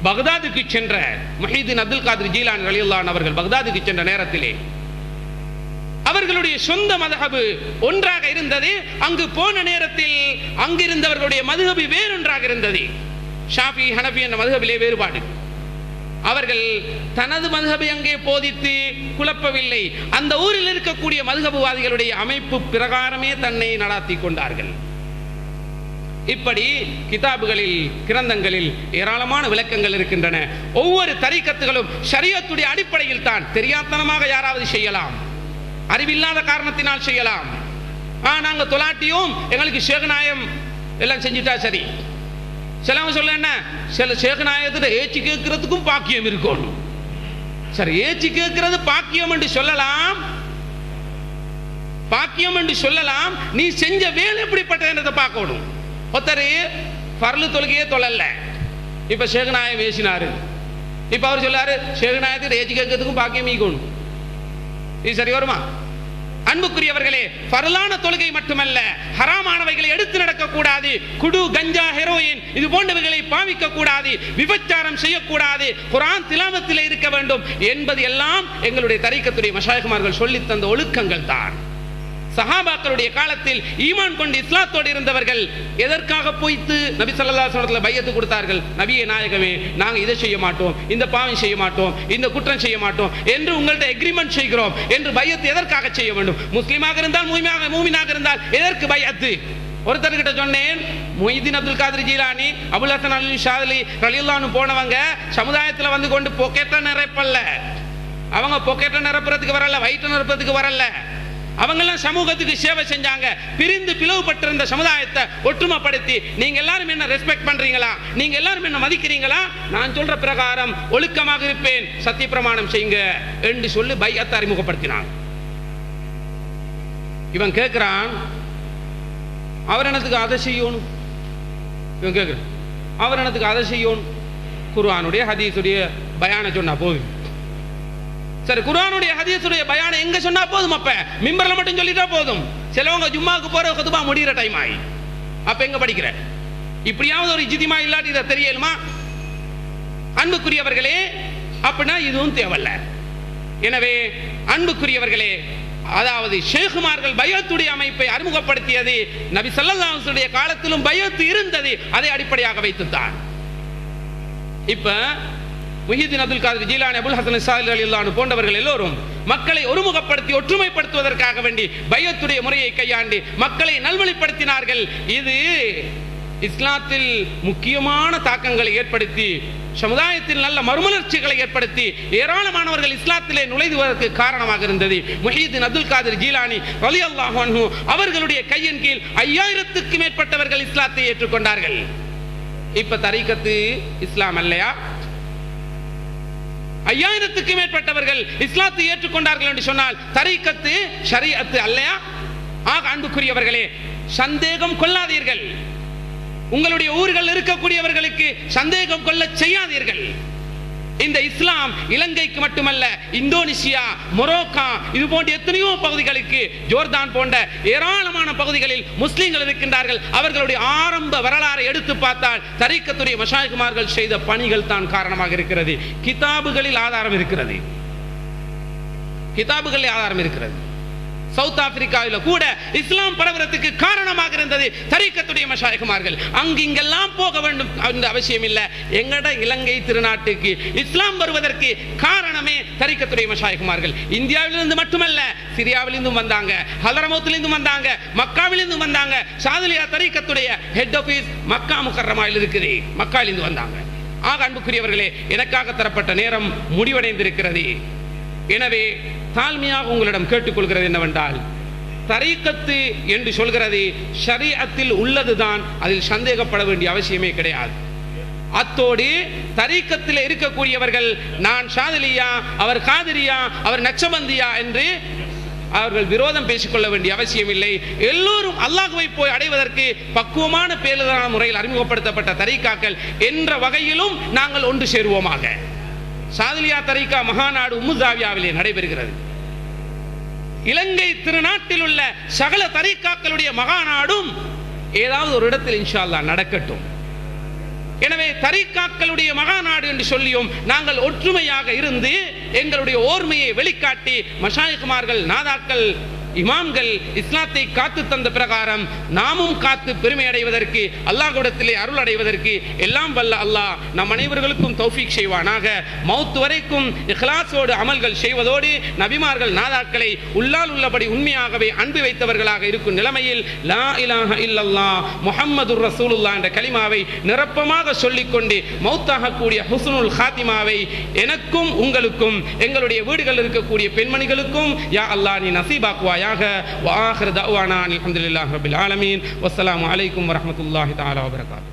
பக்தாதுக்கு சென்ற முஹீதீன் அப்துல் காதிர் ஜீலான் ரலியல்லான் அவர்கள் பக்தாதுக்கு சென்ற நேரத்திலே அவர்களுடைய சொந்த மதஹபு ஒன்றாக இருந்தது அங்கு போன நேரத்தில் அங்கிருந்தவர்களுடைய மதுஹபு வேறொன்றாக இருந்தது ஷாஃபி ஹனஃபி என்ற மதுஹபிலே வேறுபாடு அவர்கள் தனது மதுஹபை அங்கே போதித்து குழப்பவில்லை அந்த ஊரில் இருக்கக்கூடிய மதுஹபுவாதிகளுடைய அமைப்பு பிரகாரமே தன்னை நடாத்தி கொண்டார்கள் இப்படி கிதாபுகளில் கிரந்தங்களில் ஏராளமான விளக்கங்கள் இருக்கின்றன ஒவ்வொரு தரிக்கத்துகளும் ஷரியத்துடைய அடிப்படையில் தான் தெரியாத்தனமாக யாராவது செய்யலாம் அறிவில்லாத காரணத்தினால் செய்யலாம் ஆ நாங்க தொலாட்டியும் எங்களுக்கு சேகநாயம் எல்லாம் செஞ்சுட்டா சரி சிலவங்க சொல்ல என்ன சில சேகநாயகத்தில் ஏச்சு கேட்கறதுக்கும் பாக்கியம் இருக்கணும் சரி ஏச்சு கேட்கிறது பாக்கியம் என்று சொல்லலாம் பாக்கியம் என்று சொல்லலாம் நீ செஞ்ச வேலை எப்படிப்பட்டதுன்றதை பார்க்கணும் ஒருத்தர் பரலு தொழுகையே தொழல இப்ப சேகநாயம் பேசினாரு இப்ப அவர் சொல்லாரு சேகநாயகத்தில் ஏச்சு கேட்கறதுக்கும் பாக்கியம் ஈக்கணும் இது சரி வருமா அன்புக்குரியவர்களே பரலான தொழுகை மட்டுமல்ல ஹராமானவைகளை எடுத்து நடக்கக்கூடாது குடு கஞ்சா ஹெரோயின் இது போன்றவைகளை பாவிக்க கூடாது விபச்சாரம் செய்யக்கூடாது குரான் திலாவத்தில் இருக்க வேண்டும் என்பது எல்லாம் எங்களுடைய தரிக்கத்துடைய மஷாயகுமார்கள் சொல்லித் தந்த ஒழுக்கங்கள் தான் சஹாபாக்களுடைய காலத்தில் ஈமான் கொண்டு இஸ்லாத்தோடு இருந்தவர்கள் எதற்காக போய்த்து நபி ஸல்லல்லாஹு அலைஹி வஸல்லம் பையத்து கொடுத்தார்கள் நபியே நாயகமே நாங்க இதை செய்ய மாட்டோம் இந்த பாவம் செய்ய மாட்டோம் இந்த குற்றம் செய்ய மாட்டோம் என்று உங்கள்ட்ட எக்ரிமெண்ட் செய்கிறோம் என்று பையத்து எதற்காக செய்ய வேண்டும் முஸ்லிமாக இருந்தால் மூமியாக மூமினாக இருந்தால் எதற்கு பையத்து ஒருத்தர்கிட்ட சொன்னேன் மொய்தீன் அப்துல் காதிர் ஜீலானி அபுல் ஹசன் அலி ஷாதலி ரலியல்லான்னு போனவங்க சமுதாயத்தில் வந்து கொண்டு பொக்கெட்டை நிரப்பல்ல அவங்க பொக்கெட்டை நிரப்புறதுக்கு வரல வயிற்று நிரப்புறதுக்கு வரல அவங்கெல்லாம் சமூகத்துக்கு சேவை செஞ்சாங்க பிரிந்து பிளவுபட்டிருந்த சமுதாயத்தை ஒற்றுமைப்படுத்தி நீங்க எல்லாரும் என்ன ரெஸ்பெக்ட் பண்றீங்களா நீங்க எல்லாரும் என்ன மதிக்கிறீங்களா நான் சொல்ற பிரகாரம் ஒழுக்கமாக இருப்பேன் சத்திய பிரமாணம் செய்யுங்க என்று சொல்லி பையத்தை அறிமுகப்படுத்தினான் இவன் கேட்கிறான் அவர் என்னத்துக்கு அதை செய்யணும் இவன் கேட்கிறான் அவர் என்னத்துக்கு அதை செய்யணும் குர்ஆனுடைய ஹதீஸுடைய பயான சொன்னா போதும் சரி குர்ஆனுடைய ஹதீஸுடைய பயான எங்க சொன்னா போதும் அப்ப மிம்பர்ல மட்டும் சொல்லிட்டா போதும் சிலவங்க ஜும்மாவுக்கு போற குதுபா முடிகிற டைம் ஆகி அப்ப எங்க படிக்கிற இப்படியாவது ஒரு இஜிதிமா இல்லாட்டி இதை தெரியலுமா அன்புக்குரியவர்களே அப்படின்னா இதுவும் தேவையில்ல எனவே அன்புக்குரியவர்களே அதாவது ஷேகுமார்கள் பயத்துடைய அமைப்பை அறிமுகப்படுத்தியது நபி ஸல்லல்லாஹு காலத்திலும் பயத்து இருந்தது அதை அடிப்படையாக வைத்துத்தான் இப்ப முஹிதீன் அப்துல் காதிர் ஜீலானி அபுல் ஹசன் சாஹில் அலில்லானு போன்றவர்கள் எல்லோரும் மக்களை ஒருமுகப்படுத்தி ஒற்றுமைப்படுத்துவதற்காக வேண்டி பயத்துடைய முறையை கையாண்டு மக்களை நல்வழிப்படுத்தினார்கள் இது இஸ்லாத்தில் முக்கியமான தாக்கங்களை ஏற்படுத்தி சமுதாயத்தில் நல்ல மறுமலர்ச்சிகளை ஏற்படுத்தி ஏராளமானவர்கள் இஸ்லாத்திலே நுழைதுவதற்கு காரணமாக இருந்தது முஹீதீன் அப்துல் காதிர் ஜீலானி ரலி அல்லாஹு அவர்களுடைய கையின் கீழ் ஐயாயிரத்துக்கு மேற்பட்டவர்கள் இஸ்லாத்தை ஏற்றுக்கொண்டார்கள் இப்ப தரீக்கத்து இஸ்லாம் அல்லையா ஐயாயிரத்துக்கு மேற்பட்டவர்கள் இஸ்லாத்தை ஏற்றுக்கொண்டார்கள் என்று சொன்னால் தரீக்கத்து ஷரியத்து அல்லையா ஆக அன்புக்குரியவர்களே சந்தேகம் கொள்ளாதீர்கள் உங்களுடைய ஊர்கள் இருக்கக்கூடியவர்களுக்கு சந்தேகம் கொள்ள செய்யாதீர்கள் இந்த இஸ்லாம் இலங்கைக்கு மட்டுமல்ல இந்தோனேசியா மொரோக்கா இது போன்ற எத்தனையோ பகுதிகளுக்கு ஜோர்தான் போன்ற ஏராளமான பகுதிகளில் முஸ்லிம்கள் இருக்கின்றார்கள் அவர்களுடைய ஆரம்ப வரலாறை எடுத்து பார்த்தால் தரிக்கத்துடைய மஷாய்குமார்கள் செய்த பணிகள் தான் காரணமாக இருக்கிறது கிதாபுகளில் ஆதாரம் இருக்கிறது கிதாபுகளில் ஆதாரம் இருக்கிறது சவுத் ஆப்பிரிக்காவில் கூட இஸ்லாம் பரவுறதுக்கு காரணமாக இருந்தது தரிக்கத்துடைய மஷாயகுமார்கள் அங்கு இங்கெல்லாம் போக வேண்டும் என்ற அவசியம் இல்லை எங்கட இலங்கை திருநாட்டுக்கு இஸ்லாம் வருவதற்கு காரணமே தரிக்கத்துடைய மஷாயகுமார்கள் இந்தியாவிலிருந்து மட்டுமல்ல சிரியாவிலிருந்தும் வந்தாங்க ஹலரமௌத்திலிருந்தும் வந்தாங்க மக்காவிலிருந்தும் வந்தாங்க சாதுலியா தரிக்கத்துடைய ஹெட் ஆஃபீஸ் மக்கா முக்கரமாயில் இருக்குது மக்காவிலிருந்து வந்தாங்க ஆக அன்புக்குரியவர்களே எனக்காக தரப்பட்ட நேரம் முடிவடைந்திருக்கிறது எனவே தாழ்மையாக உங்களிடம் கேட்டுக்கொள்கிறது என்னவென்றால் தரீக்கத்து என்று சொல்கிறது ஷரீஅத்தில் உள்ளதுதான் அதில் சந்தேகப்பட வேண்டிய அவசியமே கிடையாது அத்தோடு தரீக்கத்தில் இருக்கக்கூடியவர்கள் நான் ஷாதிலியா அவர் காதிரியா அவர் நச்சபந்தியா என்று அவர்கள் விரோதம் பேசிக்கொள்ள வேண்டிய அவசியம் இல்லை எல்லோரும் அல்லாஹுவை போய் அடைவதற்கு பக்குவமான பேருதான முறையில் அறிமுகப்படுத்தப்பட்ட தரீக்காக்கள் என்ற வகையிலும் நாங்கள் ஒன்று சேருவோமாக சாதிலியா தரிகா மகாநாடு உம்முதாவியாவிலே நடைபெறுகிறது இலங்கை திருநாட்டில் உள்ள சகல தரிகாக்களுடைய மகாநாடும் ஏதாவது ஒரு இடத்தில் இன்ஷா அல்லாஹ் நடக்கட்டும் எனவே தரிகாக்களுடைய மகாநாடு என்று சொல்லியும் நாங்கள் ஒற்றுமையாக இருந்து எங்களுடைய ஓர்மையை வெளிக்காட்டி மஷாயிகுமார்கள் நாதாக்கள் இமாம்கள் இஸ்லாத்தை காத்து தந்த பிரகாரம் நாமும் காத்து பெருமை அடைவதற்கு அல்லாஹ்விடத்திலே அருள் அடைவதற்கு எல்லாம் வல்ல அல்லாஹ் நம் அனைவர்களுக்கும் தௌஃபீக் செய்வானாக மௌத் வரைக்கும் இஹ்லாஸோடு அமல்கள் செய்வதோடு நபிமார்கள் நாதாக்களை உள்ளால் உள்ளபடி உண்மையாகவே அன்பு வைத்தவர்களாக இருக்கும் நிலைமையில் லா இலாஹ இல்லல்லாஹ் முஹம்மதுர் ரசூலுல்லாஹ் என்ற கலிமாவை நிரப்பமாக சொல்லிக்கொண்டு மௌத்தாகக்கூடிய ஹுஸ்னுல் ஹாத்திமாவை எனக்கும் உங்களுக்கும் எங்களுடைய வீடுகளில் இருக்கக்கூடிய பெண்மணிகளுக்கும் யா அல்லாஹ் நீ நசீபாக்குவாயாக வ ஆஹிரு தஅவானா அல்ஹம்துலில்லாஹி ரப்பில் ஆலமீன் வஸ்ஸலாமு அலைக்கும் வரஹ்மத்துல்லாஹி தஆலா வபரகாத்துஹு